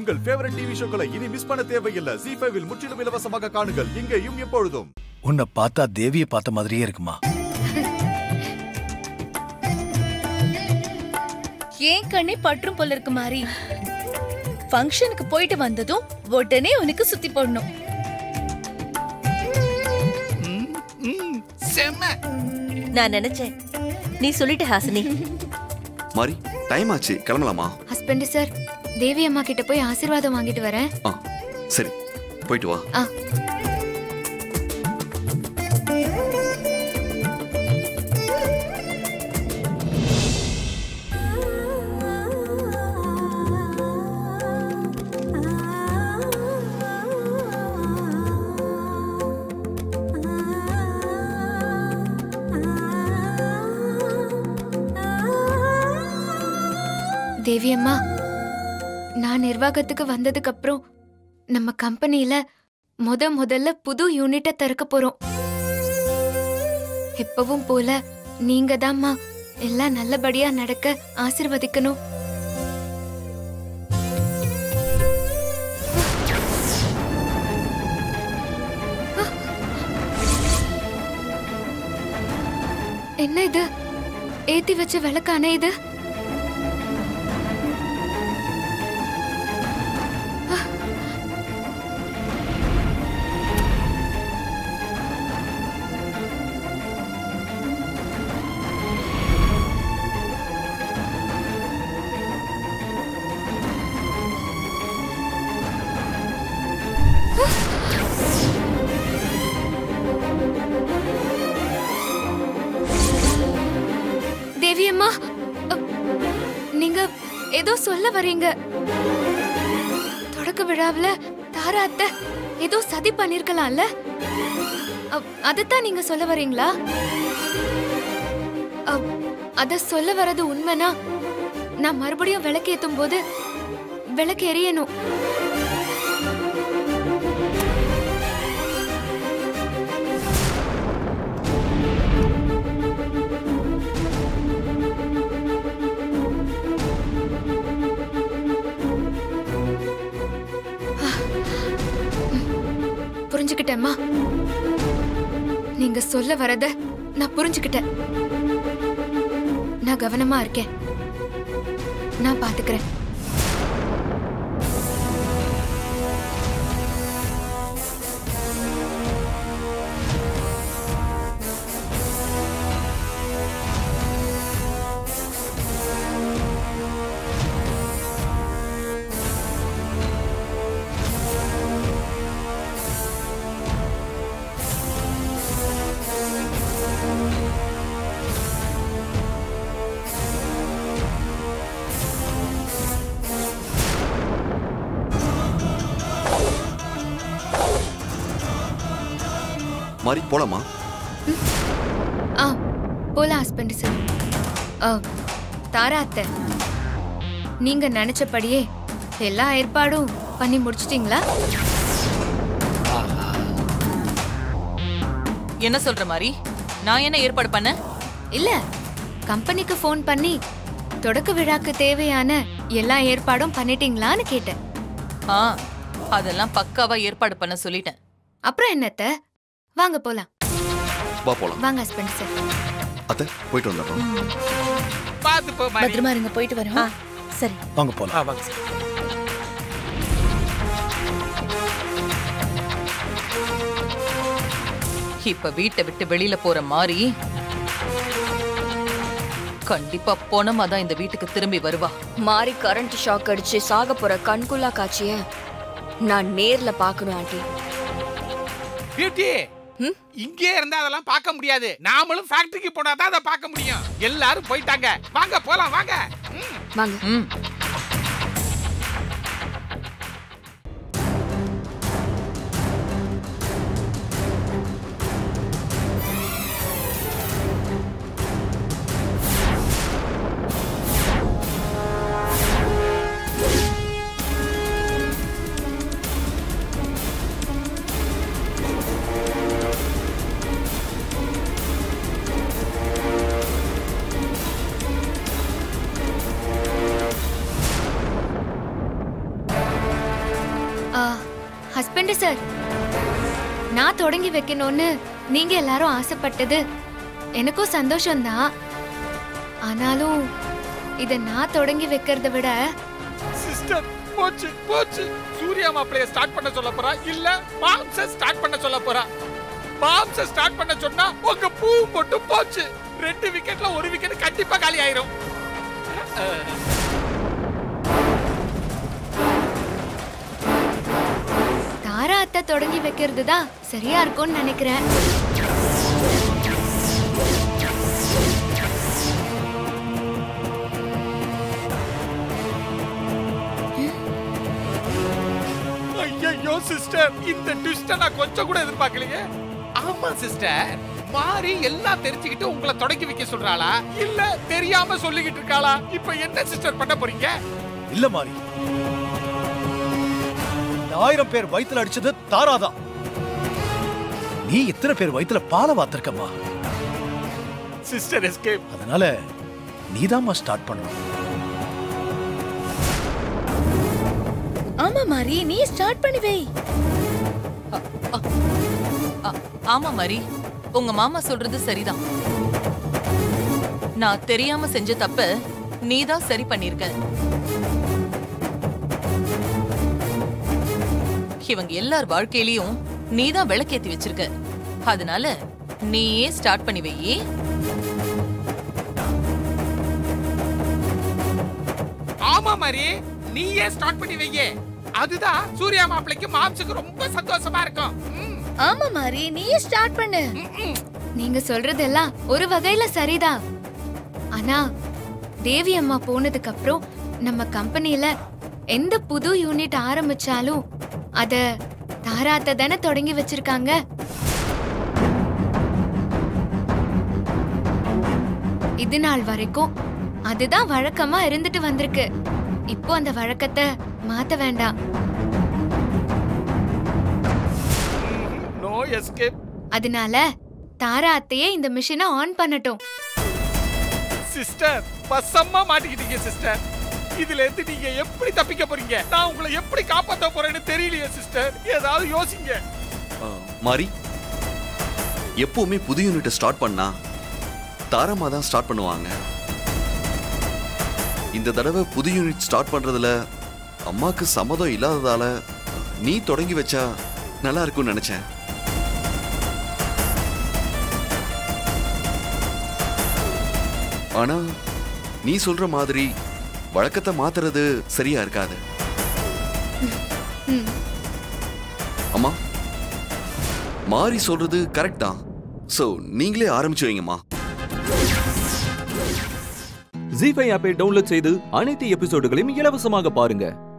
உங்கள் favourite TV ஷோக்களை இனி miss பண்ண தேவையில்லை ஜி ஃபைவில் முற்றிலும் இலவசமாக காணுங்கள் இங்கேயும் எப்பொழுதும் உன்னை பார்த்தா தேவியை பார்த்த மாதிரியே இருக்குமா ஏன் கண்ணே பற்றும் போல இருக்கு மாறி ஃபங்க்ஷனுக்கு போயிட்டு வந்ததும் உடனே உனக்கு சுத்தி போடணும் செம்ம நான் நினைச்சேன் நீ சொல்லிட்ட ஹாசினி மாறி டைம் ஆச்சு கிளம்பலாமா ஹஸ்பண்ட் சார் தேவி அம்மா கிட்ட போய் ஆசீர்வாதம் வாங்கிட்டு வரேன் ஆ சரி போயிட்டு வா ஆ தேவி அம்மா நான் நிர்வாகத்துக்கு வந்ததுக்கு அப்புறம் நம்ம கம்பெனில முத முதல்ல புது யூனிட்ட திறக்க போறோம் எப்பவும் போல நீங்க தாம்மா எல்லாம் நல்லபடியா நடக்க ஆசிர்வதிக்கணும் என்ன இது ஏத்தி வச்ச விளக்கானே இது தேவி அம்மா அ, நீங்க ஏதோ சொல்ல வரீங்க தொடக்க விழாவுல தாரா அத்தை ஏதோ சதி பண்ணிருக்கலாம்ல அ, அதைத்தான் நீங்க சொல்ல வரீங்களா அ, அத சொல்ல வர்றது உண்மைனா நான் மறுபடியும் விளக்கு ஏத்தும் போது விளக்கு எரியணும் புரிஞ்சுக்கிட்டேம்மா நீங்க சொல்ல வரத நான் புரிஞ்சுக்கிட்டேன் நான் கவனமா இருக்கேன் நான் பாத்துக்கிறேன் மாறி போலாமா ஆ போலாம் ஹஸ்பண்ட் சார் ஆ, தாரா அத்தை நீங்க நினைச்சபடியே எல்லா ஏற்பாடும் பண்ணி முடிச்சிட்டீங்களா என்ன சொல்ற மாதிரி நான் என்ன ஏற்பாடு பண்ண இல்ல கம்பெனிக்கு ஃபோன் பண்ணி தொடக்க விழாக்கு தேவையான எல்லா ஏற்பாடும் பண்ணிட்டீங்களான்னு கேட்டேன் ஆ அதெல்லாம் பக்காவா ஏற்பாடு பண்ண சொல்லிட்டேன் அப்புறம் என்னத்த வாங்க போலாம் வா போலாம் வாங்க ஹஸ்பண்ட் சார் அத்தை போயிட்டு வந்துடுறோம் பார்த்து போ மாறி பத்திரமா இருங்க போயிட்டு ஆ வரோம் சரி வாங்க போலாம் ஆ, வாங்க சார். இப்ப வீட்டை விட்டு வெளியில போற மாதிரி கண்டிப்பா பொணமா தான் இந்த வீட்டுக்கு திரும்பி வருவா மாறி கரண்ட் ஷாக் அடிச்சு சாக போற கண்குள்ளா காட்சிய நான் நேர்ல பார்க்கணும் ஆண்டி பியூட்டி ம்? இங்கே இருந்தா அதெல்லாம் பார்க்க முடியாது நாமளும் ஃபேக்டரிக்கு போனா தான் அதை பார்க்க முடியும் எல்லாரும் போயிட்டாங்க வாங்க போலாம் வாங்க ம். வாங்க ம் ஹஸ்பண்ட் சார் நான் தொடங்கி வைக்கணும்னு நீங்க எல்லாரும் ஆசைப்பட்டது எனக்கும் சந்தோஷம்தான் ஆனாலும் இத நான் தொடங்கி வைக்கிறத விட சிஸ்டர் போச்சு போச்சு சூர்யா மாப்பிளைய ஸ்டார்ட் பண்ண சொல்ல போறா இல்ல மாம்ச ஸ்டார்ட் பண்ண சொல்ல போறா மாம்ச ஸ்டார்ட் பண்ண சொன்னா உங்க பூ மட்டும் போச்சு ரெண்டு விக்கெட்ல ஒரு விக்கெட் கண்டிப்பா காலி ஆயிரும் தாரா அத்தை தொடங்கி வைக்கிறது தான் சரியா இருக்கும்னு நினைக்கிறேன் ஐயோ சிஸ்டர் இந்த ட்விஸ்ட நான் கொஞ்சம் கூட எதிர்பார்க்கலையே ஆமா சிஸ்டர் மாறி எல்லாம் தெரிஞ்சுக்கிட்டு உங்களை தொடங்கி வைக்க சொல்றாளா இல்ல தெரியாம சொல்லிக்கிட்டு இருக்காளா இப்ப என்ன சிஸ்டர் பண்ண போறீங்க இல்ல மாறி இந்த ஆயிரம் பேர் வயித்துல அடிச்சது தாராதான் நீ இத்தனை பேர் வயித்துல பால வாத்திருக்கம்மா சிஸ்டர் எஸ்கேப் அதனால நீதாம்மா ஸ்டார்ட் பண்ணணும் ஆமா மாரி நீ ஸ்டார்ட் பண்ணி வை அ- ஆமா மரி உங்க மாமா சொல்றது சரிதான் நான் தெரியாம செஞ்ச தப்ப நீதான் சரி பண்ணிருக்க இவங்க எல்லார் வாழ்க்கையிலயும் நீதான் விளக்கேத்தி வச்சிருக்க அதனால நீயே ஸ்டார்ட் பண்ணி வையே ஆமா மாதிரி நீயே ஸ்டார்ட் பண்ணி வையே அதுதான் சூர்யா மாப்பிளைக்கு மாம்சுக்கு ரொம்ப சந்தோஷமா இருக்கும் ம், ஆமா மாரி நீயே ஸ்டார்ட் பண்ணு ம், ம். நீங்க சொல்றதெல்லாம் ஒரு வகையில சரிதான் ஆனா தேவி அம்மா போனதுக்கு அப்புறம் நம்ம கம்பெனில எந்த புது யூனிட் ஆரம்பிச்சாலும் அத தாராத்த தானே தொடங்கி வச்சிருக்காங்க இது நாள் வரைக்கும் அதுதான் வழக்கமா இருந்துட்டு வந்திருக்கு இப்போ அந்த வழக்கத்தை மாத்த வேண்டாம் நோ எஸ்கேப் அதனால தாரா அத்தையே இந்த மிஷினை ஆன் பண்ணட்டும் சிஸ்டர் பசமா மாட்டிக்கிட்டீங்க சிஸ்டர் இதுல இருந்து நீங்க எப்படி தப்பிக்க போறீங்க நான் உங்களை எப்படி காப்பாத்த போறேன்னு தெரியலையே சிஸ்டர் ஏதாவது யோசிங்க ஆ, மாறி எப்பவுமே புது யூனிட்டை ஸ்டார்ட் பண்ணா தாராமா தான் ஸ்டார்ட் பண்ணுவாங்க இந்த தடவை புது யூனிட் ஸ்டார்ட் பண்றதுல அம்மாக்கு சம்மதம் இல்லாததால நீ தொடங்கி வச்சா நல்லா இருக்கும்னு நினைச்சேன் ஆனா நீ சொல்ற மாதிரி வழக்கத்தை மாத்துறது சரியா இருக்காது அம்மா மாறி சொல்றது கரெக்ட் தான் சோ நீங்களே ஆரம்பிச்சு வைங்கம்மா ஜி ஃபைவ் ஆப்பை டவுன்லோட் செய்து அனைத்து எபிசோடுகளையும் இலவசமாக பாருங்க